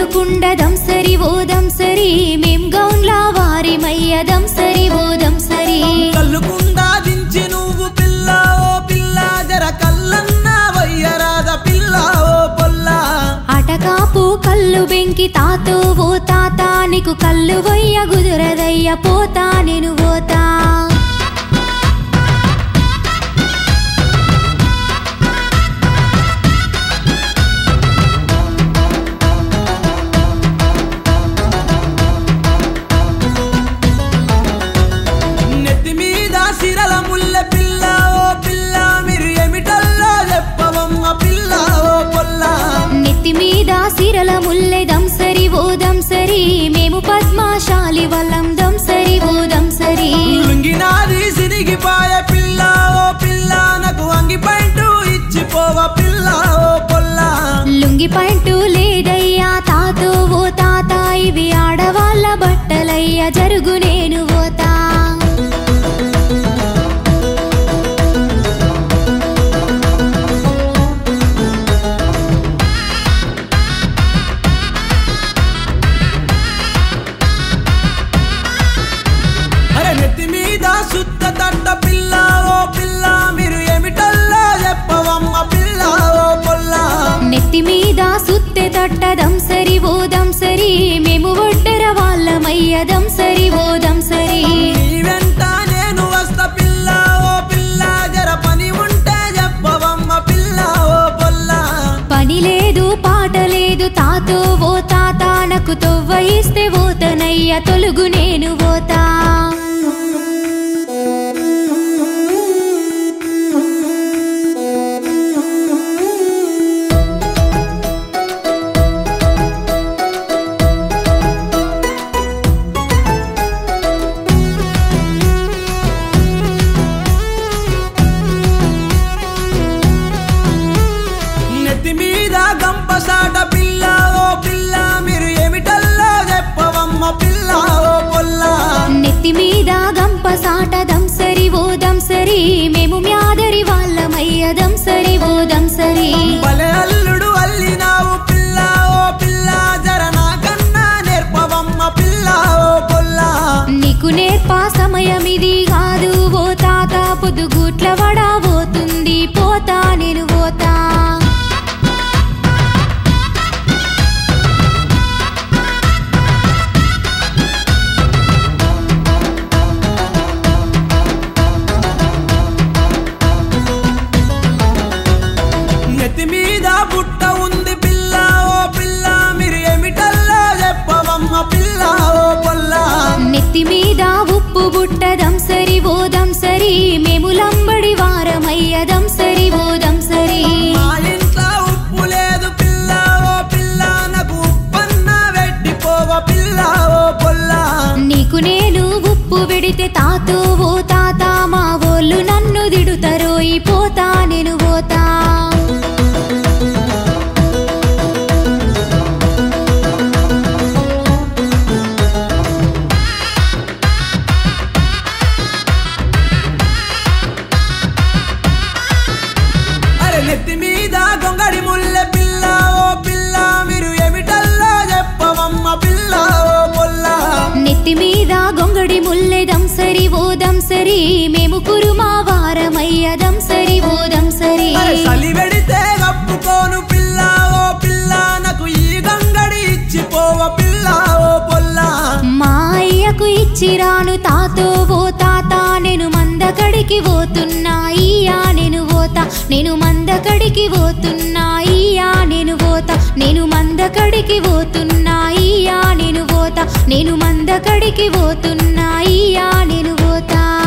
కల్లుకుండదం సరి ఓదం సరి మేం గౌన్లా వారి మయ్యదం సరి ఓదం సరి కల్లుకుండా దించి నువ్వు పిల్ల ఓ పిల్ల జర కల్లన్న వయ్యరాద పిల్ల ఓ పొల్ల అటకాపు కల్లు బెంకి తాతో ఓ తాత నీకు కల్లు వయ్య గుదురదయ్య పోతా నేను పోతా నెత్తి మీద సిరల ముల్ల పిల్ల ఓ పిల్ల మీరు ఏమిటల్లో చెప్పవమ్మ పిల్ల ఓ పొల్ల నెత్తి మీద సిరల ముల్లెదం సరి ఓదం సరి మేము పద్మాశాలి వల్లం దం సరి ఓదం సరి లుంగినాది సిరిగిపాయ పిల్ల ఓ పిల్ల నాకు అంగి పైంటు ఇచ్చిపోవ పిల్ల ఓ పొల్ల లుంగి పంటు లేదయ్యా తాతో ఓ తాత ఇవి ఆడవాళ్ళ బట్టలయ్యా జరుగు నేను పోతా అరే నెత్తి మీద శుద్ధ తట్ట పిల్ల ఓ పిల్ల మీరు ఏమిటల్లో చెప్పవమ్మ పిల్ల ఓ పొల్ల నెత్తి మీద సుత్తె తట్టదం సరి ఓదం సరి మేము ఒడ్డెర వాళ్ళమయ్యదం సరి ఓదం సరి నీ వెంట నేను వస్తా పిల్ల ఓ పిల్ల జర పని ఉంటే చెప్పవమ్మ పిల్ల ఓ పొల్ల పని లేదు పాట లేదు తాతో ఓ తాత నాకు తొవ్వ ఇస్తే ఓతనయ్య తొలుగు నేను పోతా నెత్తి మీద గంపసాట పిల్ల ఓ పిల్ల మీరు ఏమిటల్లో చెప్పవమ్మ పిల్ల ఓ పొల్ల నెత్తి మీద గంప సాటదం సరి ఓదం సరి మేము మ్యాదరి వాళ్ళమయ్యదం సరి ఓదం సరి భలే అల్లుడు అల్లినావు పిల్ల ఓ పిల్ల జర నాకన్నా నేర్పవమ్మ పిల్ల ఓ పొల్ల నీకు నేర్పా సమయం ఇది కాదు ఓ తాత పొద్దుగూట్ల వడాబోతుంది పోతా నేను పోతా నెత్తి మీద బుట్ట ఉంది పిల్ల ఓ పిల్ల మీరు ఏమిటల్లో చెప్పవమ్మ పిల్ల ఓ పొల్ల నెత్తి మీద ఉప్పు బుట్టదం సరి ఓదం సరి మేము లంబడి వారమయ్యదం సరి ఓదం సరి మా ఇంట్లో ఉప్పు లేదు పిల్ల ఓ పిల్ల నాకు ఉప్పన్న వెట్టిపోవ పిల్ల ఓ పొల్ల నీకు నేను ఉప్పు విడితే తాతో ఓ తాత మా ఓళ్ళు నన్ను దిడుతరోయి పోతా నేను పోతా అరే నెత్తి మీద గొంగడి ముల్లె పిల్ల ఓ పిల్ల మీరు ఏమిటల్లో చెప్పవమ్మ పిల్ల ఓ పొల్ల నెత్తి మీద గొంగడి ముల్లెదం సరి ఓదం సరి మేము కురుమా వారమయ్యదం సరి ఓదం సరి అరే చలి పెడితే కప్పుకోను పిల్ల ఓ పిల్ల నాకు ఈ గంగడి ఇచ్చిపోవ పిల్ల ఓ పొల్ల మా అయ్యకు ఇచ్చిరాను తాతో ఓ తాత నేను మందకడికి పోతున్నా ఇయ్యా నేను పోతా నేను మందకడికి పోతున్నా ఇయ్యా నేను పోతా నేను మందకడికి పోతున్నా ఇయ్యా నేను పోతా నేను మందకడికి పోతున్నా ఇయ్యా నేను పోతా